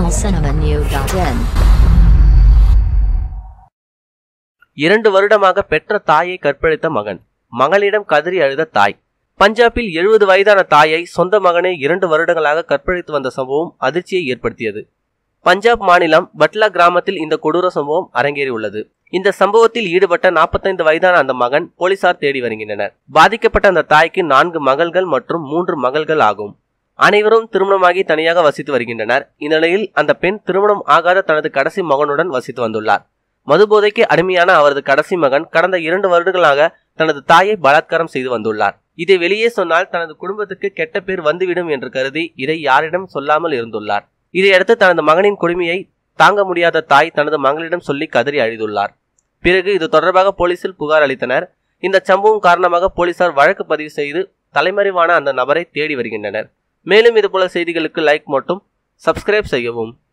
tamilcinemanew.in இரண்டு வருடமாக பெற்ற தாயை கற்பழித்த மகன் மகளிடம் கதறி அழுத தாய் பஞ்சாபில் எழுபது வயதான தாயை சொந்த மகனை இரண்டு வருடங்களாக கற்பழித்து வந்த சம்பவம் அதிர்ச்சியை ஏற்படுத்தியது பஞ்சாப் மாநிலம் பட்லா கிராமத்தில் இந்த கொடூர சம்பவம் அரங்கேறியுள்ளது இந்த சம்பவத்தில் ஈடுபட்ட 45 வயதான அந்த மகன் போலீசார் தேடி வருகின்றனர் பாதிக்கப்பட்ட அந்த தாய்க்கு நான்கு மகள்கள் மற்றும் மூன்று மகள்கள் ஆகும் அனைவரும் திருமணமாகி தனியாக வசித்து வருகின்றனர் இந்நிலையில் அந்த பெண் திருமணம் ஆகாத தனது கடைசி மகனுடன் வசித்து வந்துள்ளார் மதுபோதைக்கு அடிமையான அவரது கடைசி மகன் கடந்த இரண்டு வருடங்களாக தனது தாயை பலாத்காரம் செய்து வந்துள்ளார் இதை வெளியே சொன்னால் தனது குடும்பத்துக்கு கெட்ட பேர் வந்துவிடும் என்று கருதி இதை யாரிடம் சொல்லாமல் இருந்துள்ளார் இதையடுத்து தனது மகனின் கொடுமையை தாங்க முடியாத தாய் தனது மகளிடம் சொல்லி கதறி அழுதுள்ளார் பிறகு இது தொடர்பாக போலீசில் புகார் அளித்தனர் இந்த சம்பவம் காரணமாக போலீசார் வழக்கு பதிவு செய்து தலைமறைவான அந்த நபரை தேடி வருகின்றனர் மேலும் இதுபோல செய்திகளுக்கு லைக் மற்றும் சப்ஸ்கிரைப் செய்யவும்